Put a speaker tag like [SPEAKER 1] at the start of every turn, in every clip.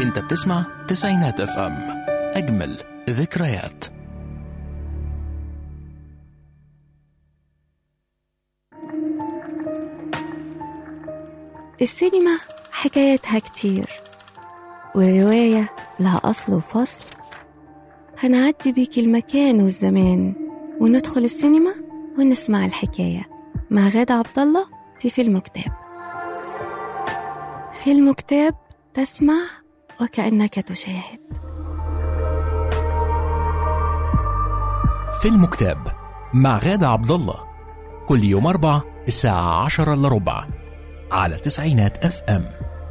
[SPEAKER 1] انت بتسمع تسعينات اف ام اجمل ذكريات
[SPEAKER 2] السينما حكايتها كتير والرواية لها أصل وفصل هنعدي بيك المكان والزمان وندخل السينما ونسمع الحكاية مع غادة عبد الله في فيلم كتاب فيلم كتاب تسمع وكأنك تشاهد
[SPEAKER 1] فيلم كتاب مع غادة عبد الله كل يوم أربع الساعة عشرة إلا ربع على تسعينات اف ام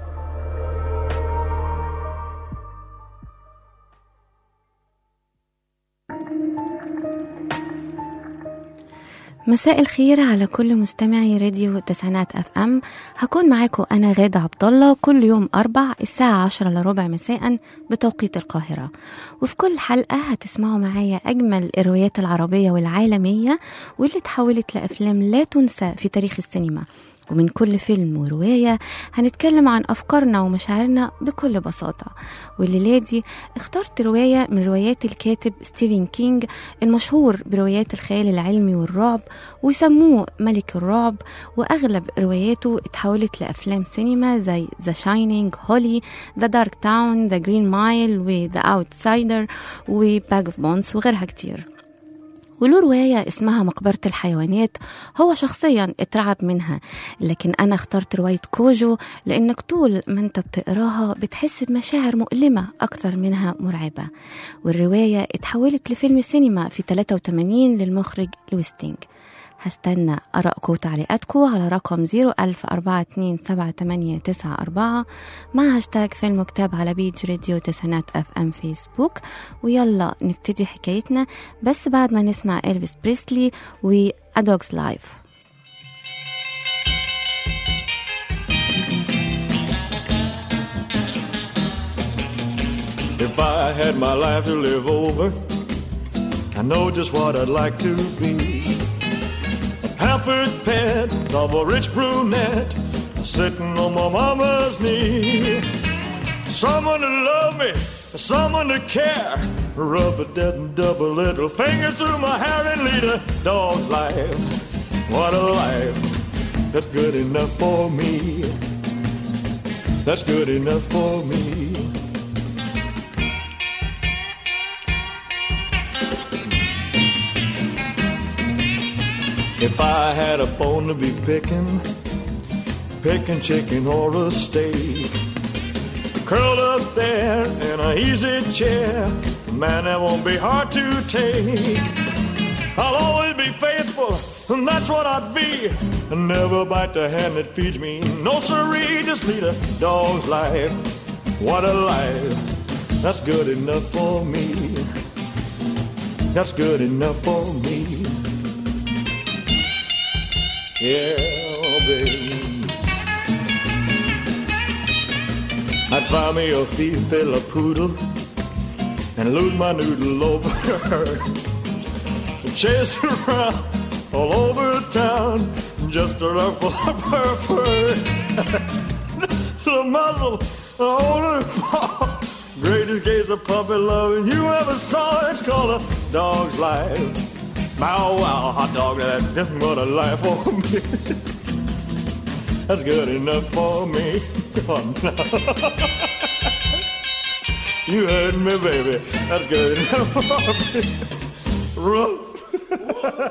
[SPEAKER 2] مساء الخير على كل مستمعي راديو تسعينات اف ام هكون معاكم انا غادة عبد الله كل يوم اربع الساعة عشرة لربع مساء بتوقيت القاهرة وفي كل حلقة هتسمعوا معايا اجمل الروايات العربية والعالمية واللي اتحولت لافلام لا تنسى في تاريخ السينما ومن كل فيلم ورواية هنتكلم عن أفكارنا ومشاعرنا بكل بساطة والليلة دي اخترت رواية من روايات الكاتب ستيفن كينج المشهور بروايات الخيال العلمي والرعب ويسموه ملك الرعب وأغلب رواياته اتحولت لأفلام سينما زي ذا شاينينج هولي ذا دارك تاون ذا جرين مايل وذا اوتسايدر وباج اوف بونز وغيرها كتير وله رواية اسمها مقبرة الحيوانات هو شخصيا اترعب منها لكن أنا اخترت رواية كوجو لأنك طول ما أنت بتقراها بتحس بمشاعر مؤلمة أكثر منها مرعبة والرواية اتحولت لفيلم سينما في 83 للمخرج لويستينج هستنى آرائكم وتعليقاتكم على رقم 010427894 مع هاشتاج فيلم كتاب على بيج راديو تسعينات اف ام فيسبوك ويلا نبتدي حكايتنا بس بعد ما نسمع إلفيس بريسلي و A Dog's Life
[SPEAKER 3] If I had my life to live over, I know just what I'd like to be. A pampered pet of a rich brunette sitting on my mama's knee. Someone to love me, someone to care. Rub a dead and double little finger through my hair and lead a dog's life. What a life. That's good enough for me. That's good enough for me. If I had a bone to be picking, picking chicken or a steak, curled up there in a easy chair, man, that won't be hard to take. I'll always be faithful, and that's what I'd be. And never bite the hand that feeds me. No siree, just lead a dog's life. What a life. That's good enough for me. That's good enough for me. Yeah, baby. I'd find me a female poodle and lose my noodle over her. Chase around all over town just to ruffle up her fur. the muzzle, the owner paw, greatest case of puppy loving you ever saw. It's called a dog's life. Bow wow, hot dog, that's just what a life for me. That's good enough for me. Oh, no. you heard me, baby. That's good enough for me. Rough.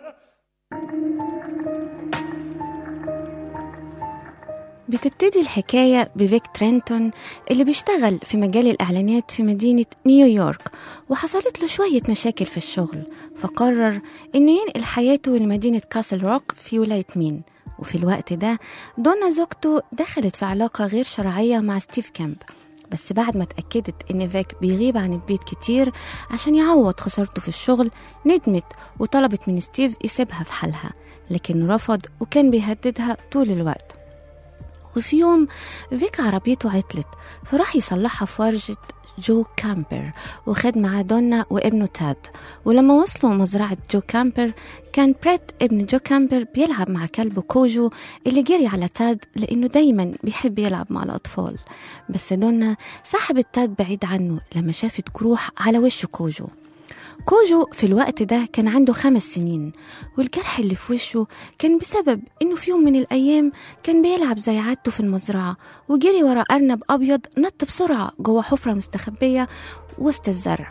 [SPEAKER 2] بتبتدي الحكاية بفيك ترينتون اللي بيشتغل في مجال الإعلانات في مدينة نيويورك وحصلت له شوية مشاكل في الشغل فقرر إنه ينقل حياته لمدينة كاسل روك في ولاية مين وفي الوقت ده دونا زوجته دخلت في علاقة غير شرعية مع ستيف كامب بس بعد ما اتأكدت إن فيك بيغيب عن البيت كتير عشان يعوض خسارته في الشغل ندمت وطلبت من ستيف يسيبها في حالها لكنه رفض وكان بيهددها طول الوقت وفي يوم فيك عربيته عطلت فراح يصلحها في ورشة جو كامبر وخد معاه دونا وابنه تاد ولما وصلوا مزرعة جو كامبر كان بريت ابن جو كامبر بيلعب مع كلبه كوجو اللي جري على تاد لأنه دايما بيحب يلعب مع الأطفال بس دونا سحبت تاد بعيد عنه لما شافت جروح على وش كوجو كوجو في الوقت ده كان عنده خمس سنين والجرح اللي في وشه كان بسبب انه في يوم من الايام كان بيلعب زي عادته في المزرعه وجري ورا ارنب ابيض نط بسرعه جوه حفره مستخبيه وسط الزرع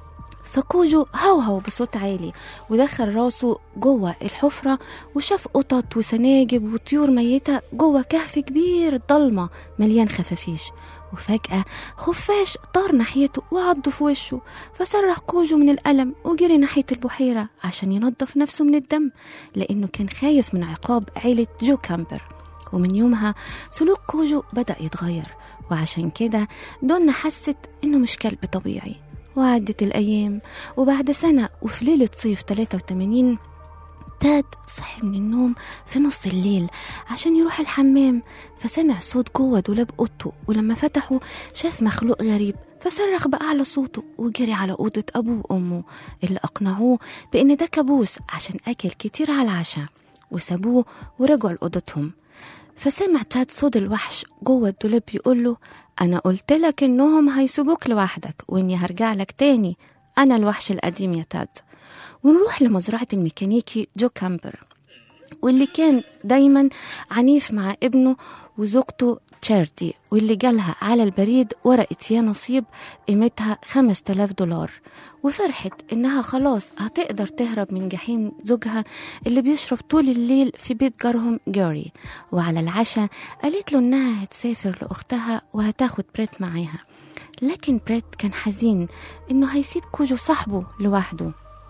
[SPEAKER 2] فكوجو هوهو بصوت عالي ودخل راسه جوه الحفرة وشاف قطط وسناجب وطيور ميتة جوه كهف كبير ضلمة مليان خفافيش وفجأة خفاش طار ناحيته وعضه في وشه فصرخ كوجو من الألم وجري ناحية البحيرة عشان ينظف نفسه من الدم لأنه كان خايف من عقاب عيلة جو كامبر ومن يومها سلوك كوجو بدأ يتغير وعشان كده دونا حست إنه مش كلب طبيعي وعدت الأيام وبعد سنة وفي ليلة صيف 83 تاد صحي من النوم في نص الليل عشان يروح الحمام فسمع صوت جوه دولاب اوضته ولما فتحه شاف مخلوق غريب فصرخ بأعلى صوته وجري على أوضة أبوه وأمه اللي أقنعوه بإن ده كابوس عشان أكل كتير على العشاء وسابوه ورجعوا لأوضتهم فسمع تاد صوت الوحش جوه الدولاب بيقول له أنا قلت لك إنهم هيسيبوك لوحدك وإني هرجع لك تاني أنا الوحش القديم يا تاد ونروح لمزرعة الميكانيكي جو كامبر واللي كان دايما عنيف مع ابنه وزوجته تشارتي واللي جالها على البريد ورقة يا نصيب قيمتها 5000 دولار وفرحت إنها خلاص هتقدر تهرب من جحيم زوجها اللي بيشرب طول الليل في بيت جارهم جاري وعلى العشاء قالت له إنها هتسافر لأختها وهتاخد بريت معاها لكن بريت كان حزين إنه هيسيب كوجو صاحبه لوحده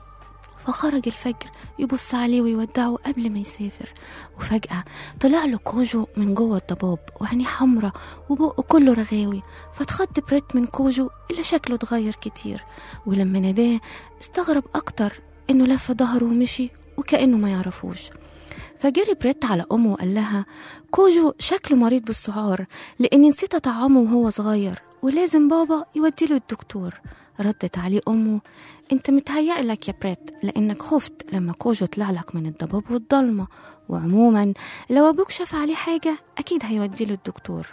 [SPEAKER 2] فخرج الفجر يبص عليه ويودعه قبل ما يسافر وفجأة طلع له كوجو من جوه الضباب وعينيه حمرة وبقه كله رغاوي فاتخض بريت من كوجو اللي شكله اتغير كتير ولما ناداه استغرب أكتر إنه لف ظهره ومشي وكأنه ما يعرفوش فجري بريت على أمه وقال لها كوجو شكله مريض بالسعار لأني نسيت أطعمه وهو صغير ولازم بابا يوديله الدكتور ردت عليه أمه أنت متهيأ لك يا بريت لأنك خفت لما كوجو طلع لك من الضباب والضلمة وعموما لو أبوك شاف عليه حاجة أكيد هيوديله الدكتور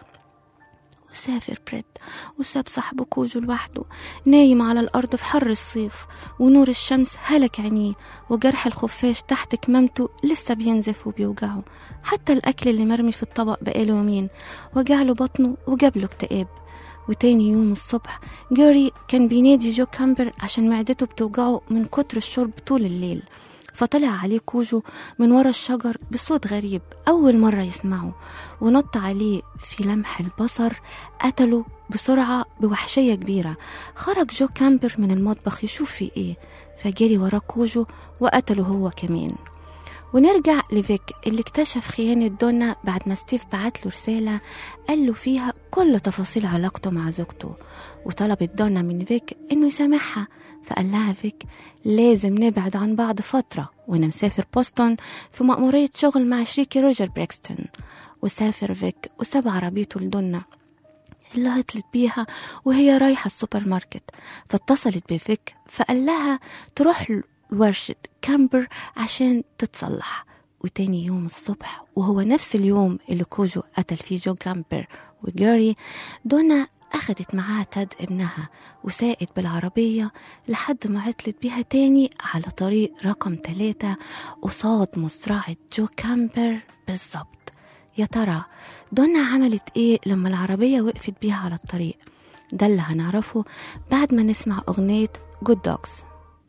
[SPEAKER 2] وسافر بريت وساب صاحبه كوجو لوحده نايم على الأرض في حر الصيف ونور الشمس هلك عينيه وجرح الخفاش تحت كمامته لسه بينزف وبيوجعه حتى الأكل اللي مرمي في الطبق بقاله يومين وجعله بطنه وجابله اكتئاب وتاني يوم الصبح جاري كان بينادي جو كامبر عشان معدته بتوجعه من كتر الشرب طول الليل فطلع عليه كوجو من ورا الشجر بصوت غريب أول مرة يسمعه ونط عليه في لمح البصر قتله بسرعة بوحشية كبيرة خرج جو كامبر من المطبخ يشوف في إيه فجري وراه كوجو وقتله هو كمان ونرجع لفيك اللي اكتشف خيانة دونا بعد ما ستيف بعت له رسالة قال له فيها كل تفاصيل علاقته مع زوجته وطلبت دونا من فيك انه يسامحها فقال لها فيك لازم نبعد عن بعض فترة وانا مسافر بوسطن في مأمورية شغل مع شريكي روجر بريكستون وسافر فيك وساب عربيته لدونا اللي عطلت بيها وهي رايحة السوبر ماركت فاتصلت بفيك فقال لها تروح ورشة كامبر عشان تتصلح وتاني يوم الصبح وهو نفس اليوم اللي كوجو قتل فيه جو كامبر وجاري دونا أخدت معاها تاد ابنها وساقت بالعربية لحد ما عطلت بيها تاني على طريق رقم تلاتة قصاد مزرعة جو كامبر بالظبط يا ترى دونا عملت ايه لما العربية وقفت بيها على الطريق ده اللي هنعرفه بعد ما نسمع أغنية Good Dogs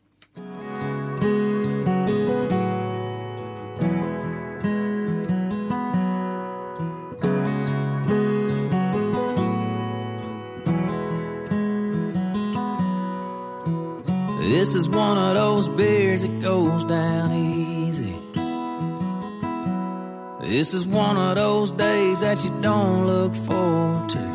[SPEAKER 4] This is one of those beers that goes down easy. This is one of those days that you don't look forward to.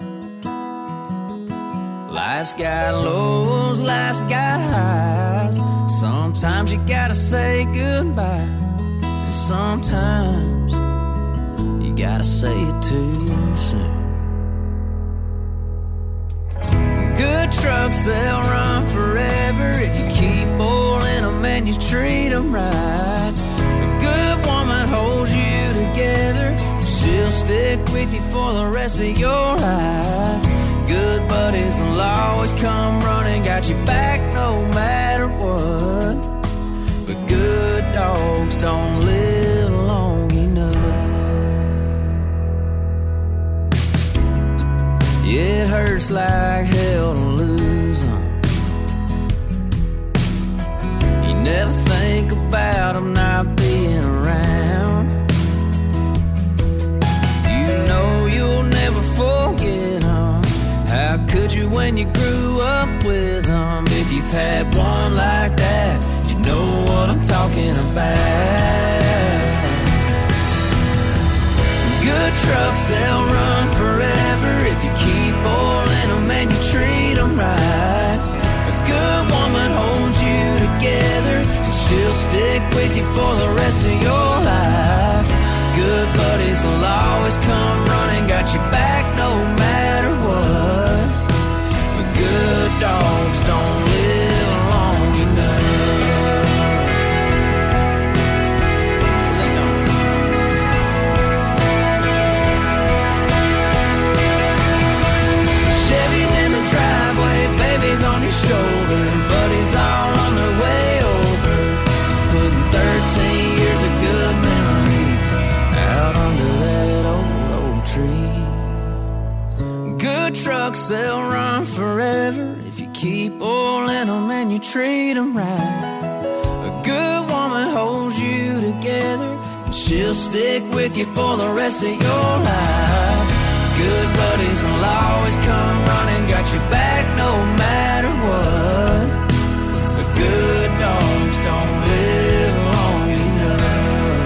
[SPEAKER 4] Life's got lows, life's got highs. Sometimes you gotta say goodbye, and sometimes you gotta say it too soon. good trucks, they'll run forever if you keep oiling them and you treat them right. A good woman holds you together, she'll stick with you for the rest of your life. Good buddies will always come running, got your back no matter what. But good dogs don't live long enough. Yeah, it hurts like hell to lose them. You never think about them not being around. You know you'll never forget them. How could you when you grew up with them? If you've had one like that, you know what I'm talking about. Good trucks, they'll run forever if you keep oiling them and you treat them right. A good woman holds you together and she'll stick with you for the rest of your life. Good buddies will always come running, got your back no matter what. But good dogs don't live long enough. They don't. Chevy's in the driveway, baby's on your shoulder, and buddies all on their way over. Putting 13 years of good memories out under that old oak tree. Good trucks, they'll run forever if you keep oiling them and you treat them right. A good woman holds you together, and she'll stick with you for the rest of your life. Good buddies will always come running, got your back no matter what. The good dogs don't live long enough.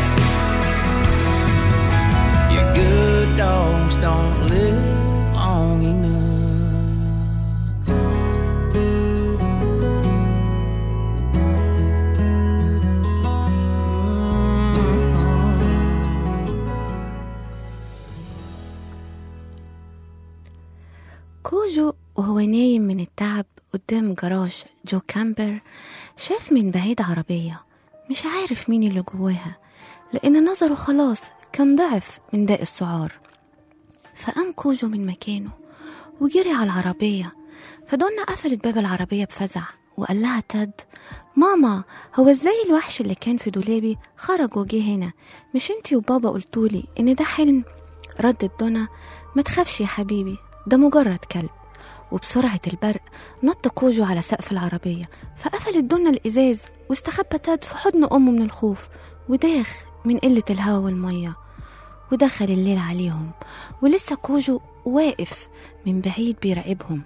[SPEAKER 4] Your good dogs don't live long enough.
[SPEAKER 2] كوجو وهو نايم من التعب قدام جراج جو كامبر شاف من بعيد عربية مش عارف مين اللي جواها لأن نظره خلاص كان ضعف من داء السعار فقام كوجو من مكانه وجري على العربية فدونا قفلت باب العربية بفزع وقال لها تاد ماما هو ازاي الوحش اللي كان في دولابي خرج وجه هنا مش انتي وبابا قلتولي ان ده حلم ردت دونا ما تخافش يا حبيبي ده مجرد كلب وبسرعة البرق نط كوجو على سقف العربية فقفلت دونا الإزاز واستخبى تاد في حضن أمه من الخوف وداخ من قلة الهوا والمية ودخل الليل عليهم ولسه كوجو واقف من بعيد بيراقبهم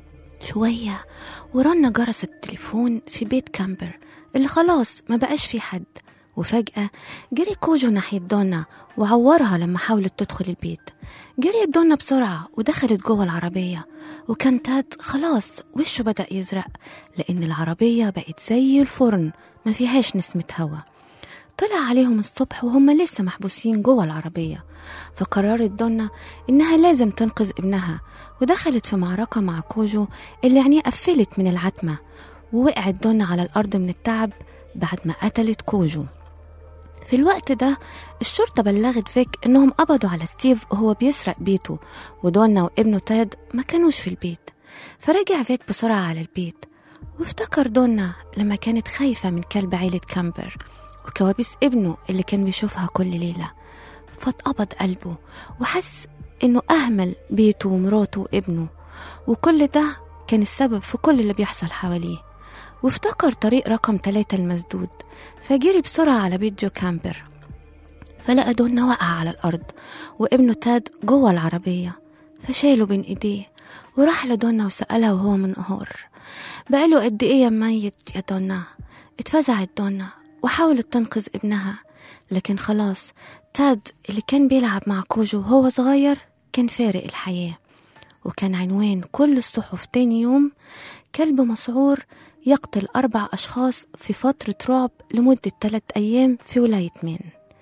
[SPEAKER 2] شوية ورن جرس التليفون في بيت كامبر اللي خلاص ما بقاش فيه حد وفجأة جري كوجو ناحية دونا وعورها لما حاولت تدخل البيت جريت دونا بسرعة ودخلت جوه العربية وكان تاد خلاص وشه بدأ يزرق لأن العربية بقت زي الفرن ما فيهاش نسمة هوا طلع عليهم الصبح وهم لسه محبوسين جوه العربية فقررت دونا إنها لازم تنقذ ابنها ودخلت في معركة مع كوجو اللي عينيه قفلت من العتمة ووقعت دونا على الأرض من التعب بعد ما قتلت كوجو في الوقت ده الشرطة بلغت فيك إنهم قبضوا على ستيف وهو بيسرق بيته ودونا وابنه تاد ما كانوش في البيت فرجع فيك بسرعة على البيت وافتكر دونا لما كانت خايفة من كلب عيلة كامبر وكوابيس ابنه اللي كان بيشوفها كل ليلة فاتقبض قلبه وحس إنه أهمل بيته ومراته وابنه وكل ده كان السبب في كل اللي بيحصل حواليه وافتكر طريق رقم ثلاثة المسدود فجري بسرعة على بيت جو كامبر فلقى دونا وقع على الأرض وابنه تاد جوه العربية فشاله بين إيديه وراح لدونا وسألها وهو منقهار بقاله قد إيه يا ميت يا دونا اتفزعت دونا وحاولت تنقذ ابنها لكن خلاص تاد اللي كان بيلعب مع كوجو وهو صغير كان فارق الحياة وكان عنوان كل الصحف تاني يوم كلب مسعور يقتل أربع أشخاص في فترة رعب لمدة ثلاث أيام في ولاية مان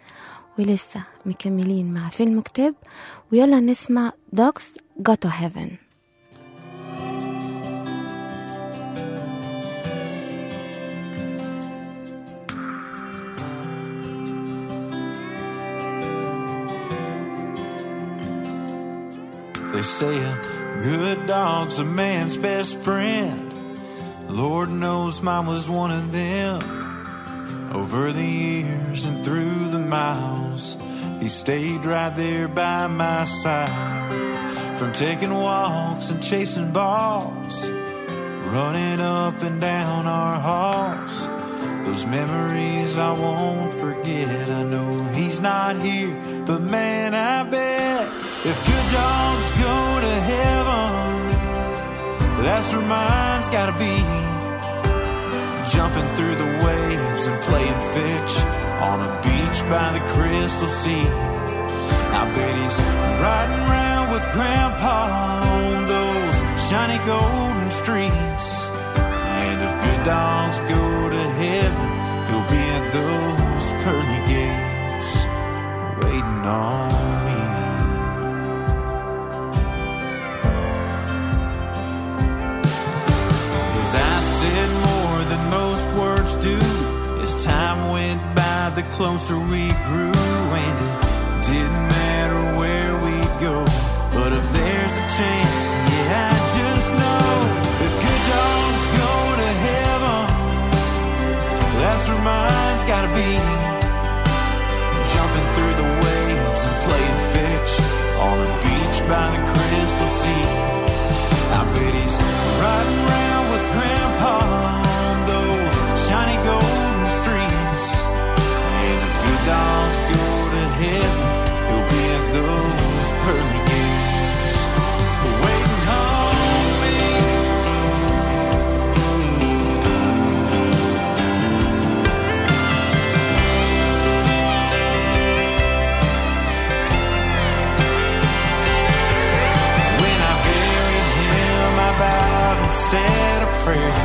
[SPEAKER 2] ولسه مكملين مع فيلم كتاب ويلا نسمع دوكس جاتو هيفن
[SPEAKER 5] They say a good dog's a man's best friend. Lord knows mine was one of them. Over the years and through the miles, he stayed right there by my side. From taking walks and chasing balls, running up and down our halls. Those memories I won't forget. I know he's not here, but man, I bet if good dogs go to heaven, that's where mine's gotta be. Jumping through the waves and playing fetch on a beach by the crystal sea. I bet he's riding around with Grandpa on those shiny golden streets. And if good dogs go to heaven, he'll be at those pearly gates waiting on me. His eyes said more than most words do. As time went by, the closer we grew, and it didn't matter where we'd go. But if there's a chance, yeah, I just know if good dogs go to heaven, that's where mine's gotta be. Jumping through the waves and playing fetch on a beach by the crystal sea. I bet he's riding around with Grandpa on those shiny golden streets. And if good dogs go to heaven, he'll be at those pearly gates. Waiting on me. When I buried him, I bowed and said a prayer.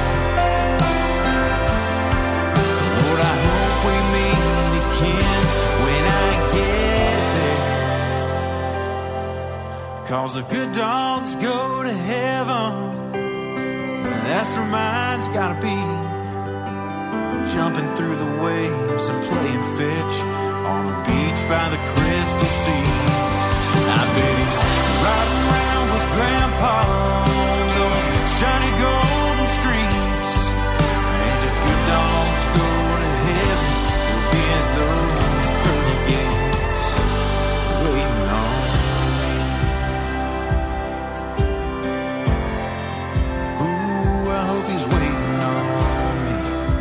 [SPEAKER 5] Lord, I hope we meet again when I get there. Cause the good dogs go to heaven. And that's where mine's gotta be. Jumping through the waves and playing fetch on the beach by the crystal sea. I bet he's riding around with Grandpa on those shiny golden streets. And if good dogs go to heaven, he'll be at those pearly gates waiting on me. Ooh, I hope he's waiting on me.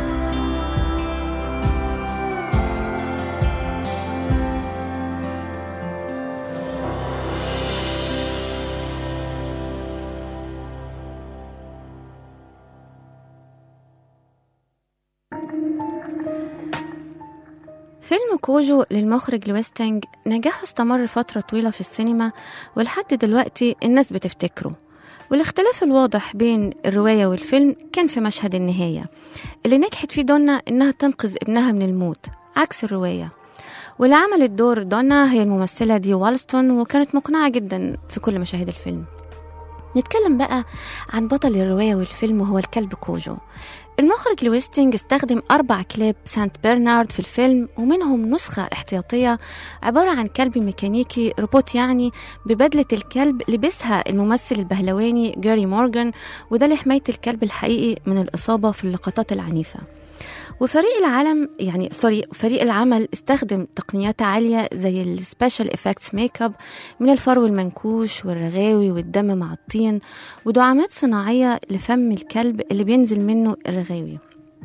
[SPEAKER 2] فيلم كوجو للمخرج لويستنج نجاحه استمر فترة طويلة في السينما ولحد دلوقتي الناس بتفتكره والاختلاف الواضح بين الرواية والفيلم كان في مشهد النهاية اللي نجحت فيه دونا إنها تنقذ ابنها من الموت عكس الرواية واللي عملت دور دونا هي الممثلة دي والستون وكانت مقنعة جدا في كل مشاهد الفيلم نتكلم بقى عن بطل الرواية والفيلم وهو الكلب كوجو المخرج لويستنج استخدم أربع كلاب سانت برنارد في الفيلم ومنهم نسخة احتياطية عبارة عن كلب ميكانيكي روبوت يعني ببدلة الكلب لبسها الممثل البهلواني جاري مورجان وده لحماية الكلب الحقيقي من الإصابة في اللقطات العنيفة وفريق العالم يعني سوري فريق العمل استخدم تقنيات عالية زي السبيشال افكتس ميك اب من الفرو المنكوش والرغاوي والدم مع الطين ودعامات صناعية لفم الكلب اللي بينزل منه الرغاوي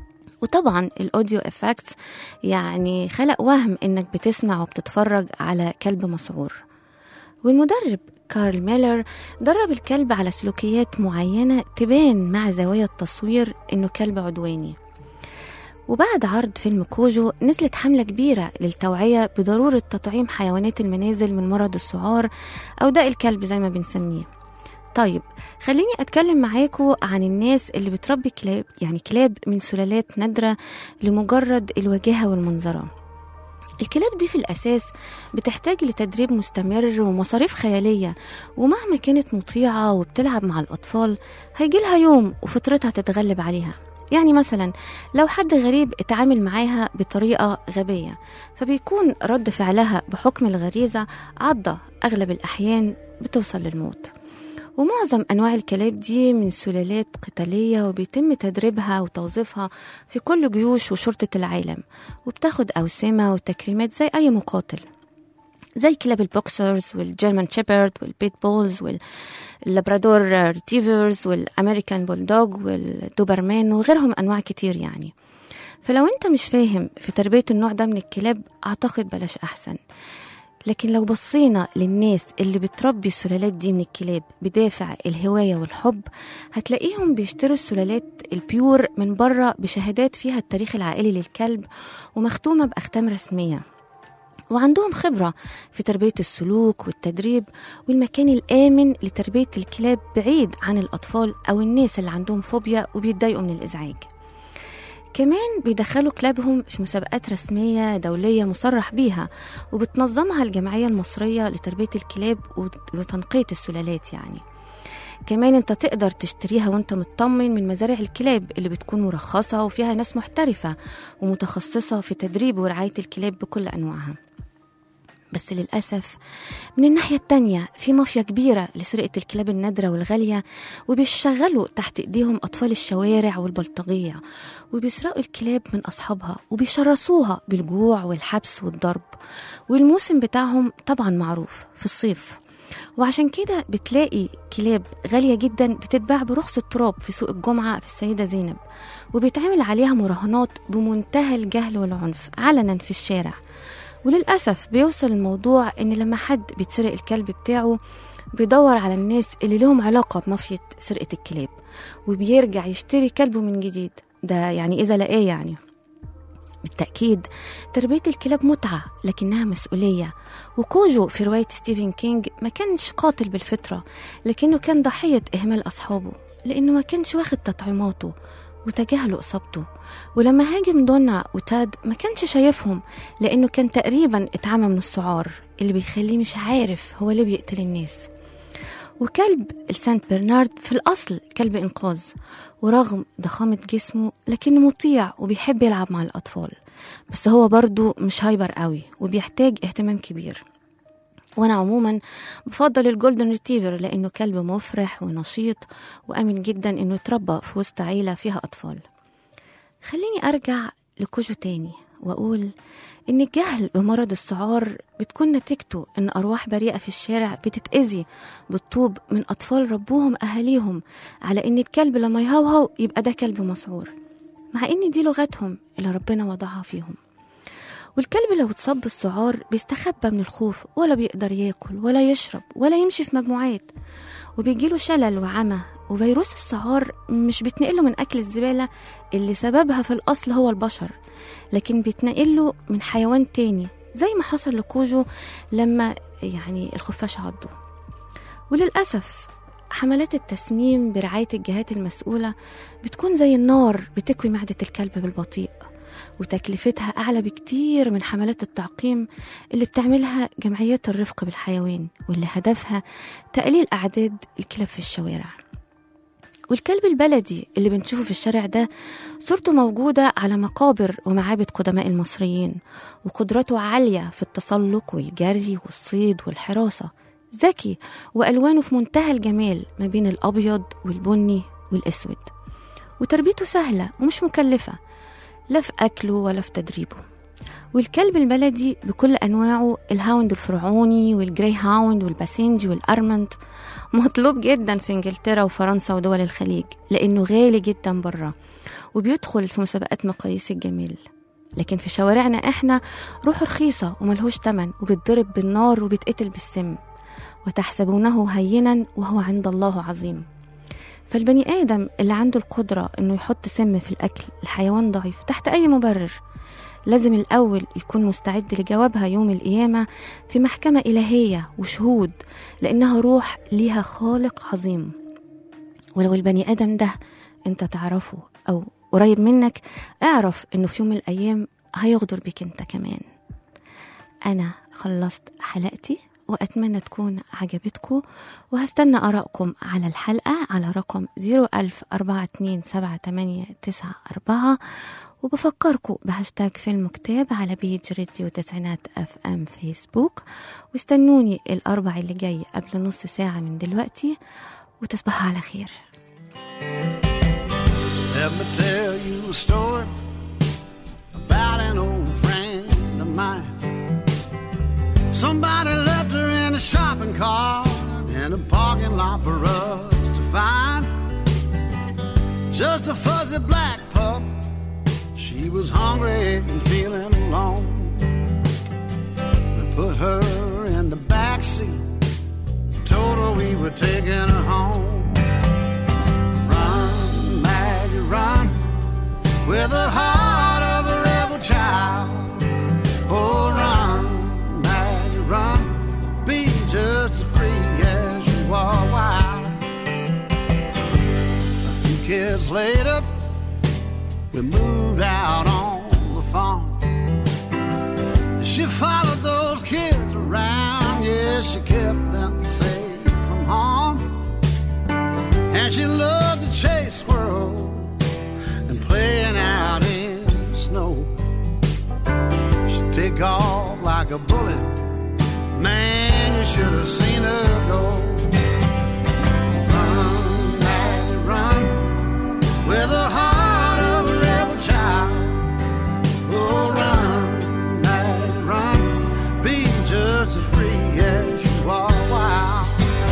[SPEAKER 2] وطبعا الاوديو افكتس يعني خلق وهم انك بتسمع وبتتفرج على كلب مسعور والمدرب كارل ميلر درب الكلب على سلوكيات معينة تبان مع زوايا التصوير إنه كلب عدواني وبعد عرض فيلم كوجو نزلت حملة كبيرة للتوعية بضرورة تطعيم حيوانات المنازل من مرض السعار أو داء الكلب زي ما بنسميه طيب خليني أتكلم معاكم عن الناس اللي بتربي كلاب يعني كلاب من سلالات نادرة لمجرد الوجاهة والمنظرة الكلاب دي في الأساس بتحتاج لتدريب مستمر ومصاريف خيالية ومهما كانت مطيعة وبتلعب مع الأطفال هيجيلها يوم وفطرتها تتغلب عليها يعني مثلا لو حد غريب اتعامل معاها بطريقة غبية فبيكون رد فعلها بحكم الغريزة عضة أغلب الأحيان بتوصل للموت ومعظم أنواع الكلاب دي من سلالات قتالية وبيتم تدريبها وتوظيفها في كل جيوش وشرطة العالم وبتاخد أوسمة وتكريمات زي أي مقاتل زي كلاب البوكسرز والجيرمان شيبرد والبيت بولز واللابرادور ريتيفرز والامريكان بولدوج والدوبرمان وغيرهم انواع كتير يعني فلو انت مش فاهم في تربية النوع ده من الكلاب اعتقد بلاش احسن لكن لو بصينا للناس اللي بتربي السلالات دي من الكلاب بدافع الهواية والحب هتلاقيهم بيشتروا السلالات البيور من بره بشهادات فيها التاريخ العائلي للكلب ومختومة بأختام رسمية وعندهم خبرة في تربية السلوك والتدريب والمكان الآمن لتربية الكلاب بعيد عن الأطفال أو الناس اللي عندهم فوبيا وبيتضايقوا من الإزعاج كمان بيدخلوا كلابهم في مسابقات رسمية دولية مصرح بيها وبتنظمها الجمعية المصرية لتربية الكلاب وت- وتنقية السلالات يعني كمان انت تقدر تشتريها وانت مطمن من مزارع الكلاب اللي بتكون مرخصة وفيها ناس محترفة ومتخصصة في تدريب ورعاية الكلاب بكل أنواعها بس للأسف من الناحية التانية في مافيا كبيرة لسرقة الكلاب النادرة والغالية وبيشغلوا تحت إيديهم أطفال الشوارع والبلطجية وبيسرقوا الكلاب من أصحابها وبيشرسوها بالجوع والحبس والضرب والموسم بتاعهم طبعا معروف في الصيف وعشان كده بتلاقي كلاب غالية جدا بتتباع برخص التراب في سوق الجمعة في السيدة زينب وبيتعمل عليها مراهنات بمنتهى الجهل والعنف علنا في الشارع وللأسف بيوصل الموضوع إن لما حد بيتسرق الكلب بتاعه بيدور على الناس اللي لهم علاقة بمافيا سرقة الكلاب وبيرجع يشتري كلبه من جديد ده يعني إذا لقاه يعني بالتأكيد تربية الكلاب متعة لكنها مسؤولية وكوجو في رواية ستيفن كينج ما كانش قاتل بالفطرة لكنه كان ضحية إهمال أصحابه لأنه ما كانش واخد تطعيماته وتجاهلوا إصابته ولما هاجم دونا وتاد ما كانش شايفهم لأنه كان تقريبا اتعمى من السعار اللي بيخليه مش عارف هو ليه بيقتل الناس وكلب السانت برنارد في الأصل كلب إنقاذ ورغم ضخامة جسمه لكنه مطيع وبيحب يلعب مع الأطفال بس هو برضو مش هايبر قوي وبيحتاج اهتمام كبير وانا عموما بفضل الجولدن ريتيفر لانه كلب مفرح ونشيط وامن جدا انه يتربى في وسط عيله فيها اطفال خليني ارجع لكوجو تاني واقول ان الجهل بمرض السعار بتكون نتيجته ان ارواح بريئه في الشارع بتتاذي بالطوب من اطفال ربوهم اهاليهم على ان الكلب لما يهوهو يبقى ده كلب مسعور مع ان دي لغتهم اللي ربنا وضعها فيهم والكلب لو اتصاب بالسعار بيستخبى من الخوف ولا بيقدر ياكل ولا يشرب ولا يمشي في مجموعات وبيجيله شلل وعمى وفيروس السعار مش بيتنقله من أكل الزبالة اللي سببها في الأصل هو البشر لكن بيتنقله من حيوان تاني زي ما حصل لكوجو لما يعني الخفاش عضه وللأسف حملات التسميم برعاية الجهات المسؤولة بتكون زي النار بتكوي معدة الكلب بالبطيء وتكلفتها أعلى بكتير من حملات التعقيم اللي بتعملها جمعيات الرفق بالحيوان واللي هدفها تقليل أعداد الكلاب في الشوارع والكلب البلدي اللي بنشوفه في الشارع ده صورته موجودة على مقابر ومعابد قدماء المصريين وقدرته عالية في التسلق والجري والصيد والحراسة ذكي وألوانه في منتهى الجمال ما بين الأبيض والبني والأسود وتربيته سهلة ومش مكلفة لا في أكله ولا في تدريبه والكلب البلدي بكل أنواعه الهاوند الفرعوني والجراي هاوند والباسنج والأرمنت مطلوب جدا في إنجلترا وفرنسا ودول الخليج لأنه غالي جدا بره وبيدخل في مسابقات مقاييس الجمال لكن في شوارعنا احنا روحه رخيصة وملهوش تمن وبيتضرب بالنار وبيتقتل بالسم وتحسبونه هينا وهو عند الله عظيم فالبني آدم اللي عنده القدرة إنه يحط سم في الأكل لحيوان ضعيف تحت أي مبرر لازم الأول يكون مستعد لجوابها يوم القيامة في محكمة إلهية وشهود لأنها روح ليها خالق عظيم ولو البني آدم ده أنت تعرفه أو قريب منك اعرف إنه في يوم من الأيام هيغدر بك أنت كمان أنا خلصت حلقتي وأتمنى تكون عجبتكم وهستنى آرائكم على الحلقة على رقم 010427894 وبفكركم بهاشتاج فيلم كتاب على بيج راديو تسعينات اف ام فيسبوك واستنوني الأربع اللي جاي قبل نص ساعة من دلوقتي وتصبحوا على خير
[SPEAKER 6] Let me tell you a story about an old friend of mine. Somebody left her in a shopping cart in a parking lot for us to find. Just a fuzzy black pup. She was hungry and feeling alone. We put her in the back seat. Told her we were taking her home. Run, Maggie, run, with the heart of a rebel child. Oh, run, Maggie, run, be just as free as you are wild. A few years later, we moved out on the farm. She followed those kids around, yes, she kept them safe from harm. And she loved to chase squirrels and playing out in the snow. She'd take off like a bullet. Man, you should have seen her go. Run, Maggie, run, with the heart of a rebel child. Oh, run, Maggie, run, be just as free as you are wild.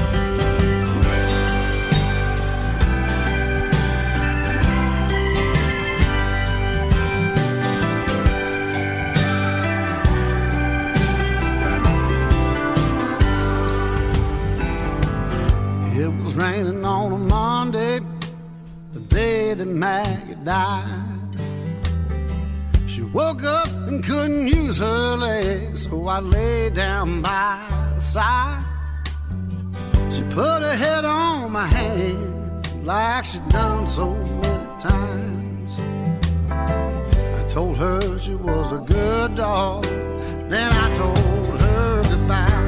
[SPEAKER 6] It was raining on a Monday, the day that Maggie died. She woke up and couldn't use her legs, so I lay down by her side. She put her head on my hand like she'd done so many times. I told her she was a good dog, then I told her goodbye.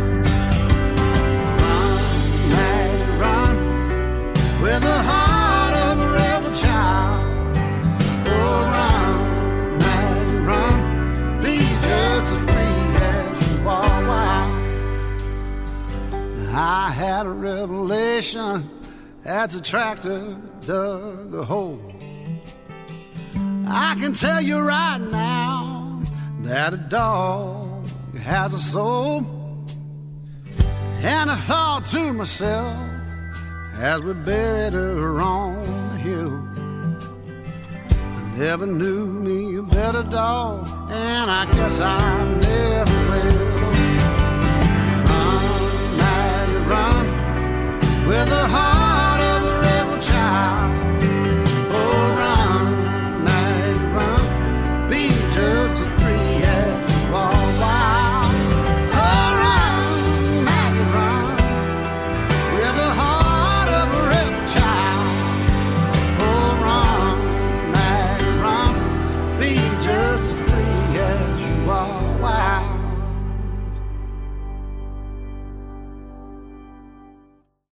[SPEAKER 6] Run, Maggie, run, with the heart of a rebel child. Oh, run, Maggie, run, be just as free as you are wild. I had a revelation as the tractor dug the hole. I can tell you right now that a dog has a soul. And I thought to myself as we buried her on the hill. I never knew me a better dog, and I guess I never will. Run, Maggie, run, with the heart of a rebel child. Oh, run, Maggie, run, be just as free as you are wild. Oh, run, Maggie, run, with the heart of a rebel child. Oh, run, Maggie, run, be just as free as you are